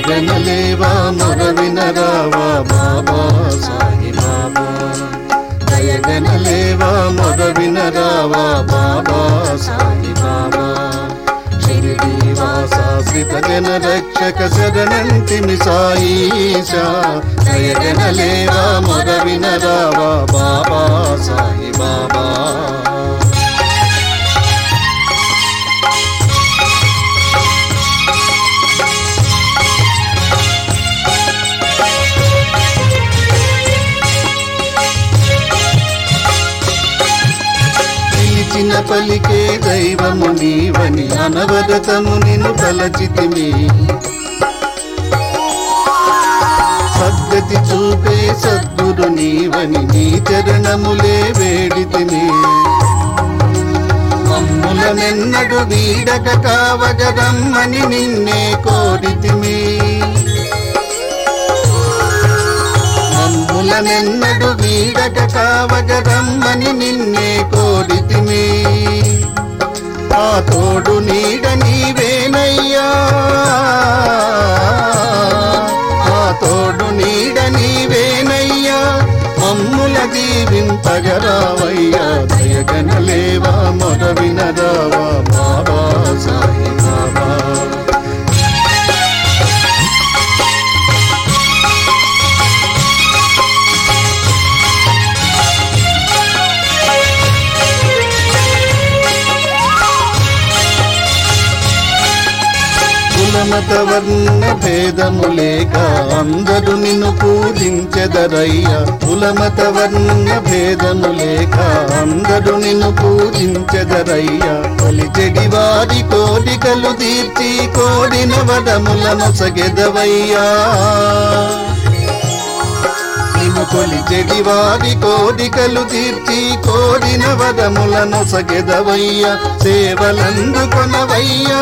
దయగనలేవా మొరవినరావా బాబా సాయి బాబా దయగనలేవా మొరవినరావా బాబా సాయి బాబా షిరిడి వాసాశ్రిత జన రక్షక శరణంతిమి సాయిషా దయగనలేవా మొరవినరావా బాబా సాయి బాబా పిలిచిన పలికే దైవము నీవని అనవరతము నిన్ను తలచితిమి సద్గతి చూపే సద్గురు నీవని నీ చరణములే వేడితిమి మమ్ములనెన్నడు వీడక కావగరమ్మని నిన్నే కోరితిమి మమ్ములనెన్నడు వీడక కావగరమ్మని నిన్నే కోరితిమి ఆ తోడు నీడ నీవేనయ్యా ఆ తోడు నీడ నీవేనయ్యా మమ్ముల దీవింపగరావయ్యా దయగనలేవా మొరవినరావా బాబా సాయి బాబా కులమత వర్ణ భేదము లేక అందరూ నిన్ను పూజించెదరయ్యా కులమత వర్ణ భేదము లేక అందరూ నిన్ను పూజించెదరయ్యా కొలిచెడి వారి కోరికలు తీర్చి కోడిన వరములను సగెదవయ్యా నిన్ను కొలిచెడి వారి కోరికలు తీర్చి కోరిన వరములను సగెదవయ్యా సేవలందుకొనవయ్యా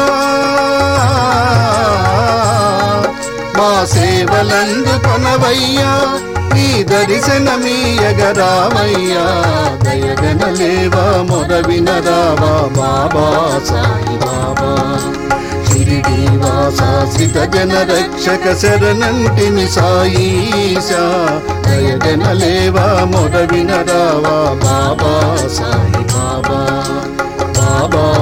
మా సేవలందుకొనవయ్యా నీ దర్శనమీయగరామయ్యా దయగనలేవా మొరవినరావా బాబా సాయి బాబా షిరిడి వాసాశ్రిత జన రక్షక శరణంటిని సాయీశా దయగనలేవా మొరవినరావా బాబా సాయి బాబా బాబా